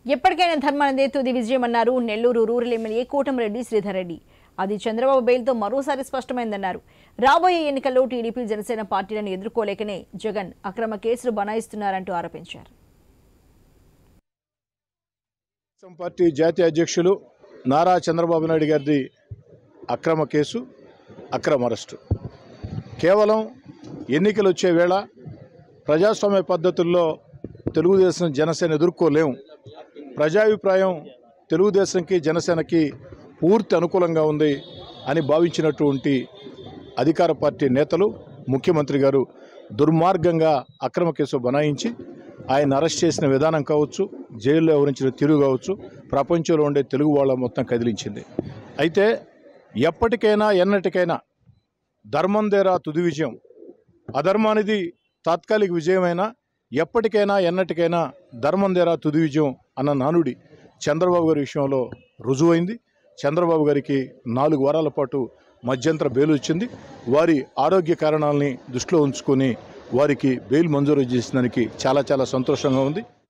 ఎప్పటికైనా ధర్మానందే తుది విజయమన్నారు నెల్లూరు రూరల్ ఎమ్మెల్యే కోటమిరెడ్డి శ్రీధర్ రెడ్డి అది చంద్రబాబు బెయిల్తో మరోసారి స్పష్టమైందన్నారు రాబోయే ఎన్నికల్లో టీడీపీ జనసేన పార్టీలను ఎదుర్కోలేకనే జగన్ అక్రమ కేసులు బనాయిస్తున్నారంటూ ఆరోపించారు తెలుగుదేశం పార్టీ జాతీయ అధ్యక్షులు నారా చంద్రబాబు నాయుడు గారిది అక్రమ కేసు అక్రమ అరెస్టు కేవలం ఎన్నికలు వచ్చే వేళ ప్రజాస్వామ్య పద్ధతుల్లో తెలుగుదేశం జనసేన ఎదుర్కోలేము ప్రజాభిప్రాయం తెలుగుదేశంకి జనసేనకి పూర్తి అనుకూలంగా ఉంది అని భావించినటువంటి అధికార పార్టీ నేతలు ముఖ్యమంత్రి గారు దుర్మార్గంగా అక్రమ కేసు బనాయించి ఆయన అరెస్ట్ చేసిన విధానం కావచ్చు జైల్లో వివరించిన తీరు కావచ్చు ప్రపంచంలో ఉండే తెలుగు వాళ్ళ మొత్తం కదిలించింది అయితే ఎప్పటికైనా ఎన్నటికైనా ధర్మం దేరా తుది విజయం అధర్మానిది తాత్కాలిక విజయమైనా ఎప్పటికైనా ఎన్నటికైనా ధర్మం దేరా తుది విజయం అన్న నానుడి చంద్రబాబు గారి విషయంలో రుజువైంది చంద్రబాబు గారికి నాలుగు వారాల పాటు మధ్యంతర బెయిల్ వచ్చింది వారి ఆరోగ్య కారణాలని దృష్టిలో ఉంచుకొని వారికి బెయిల్ మంజూరు చేసిన దానికి చాలా చాలా సంతోషంగా ఉంది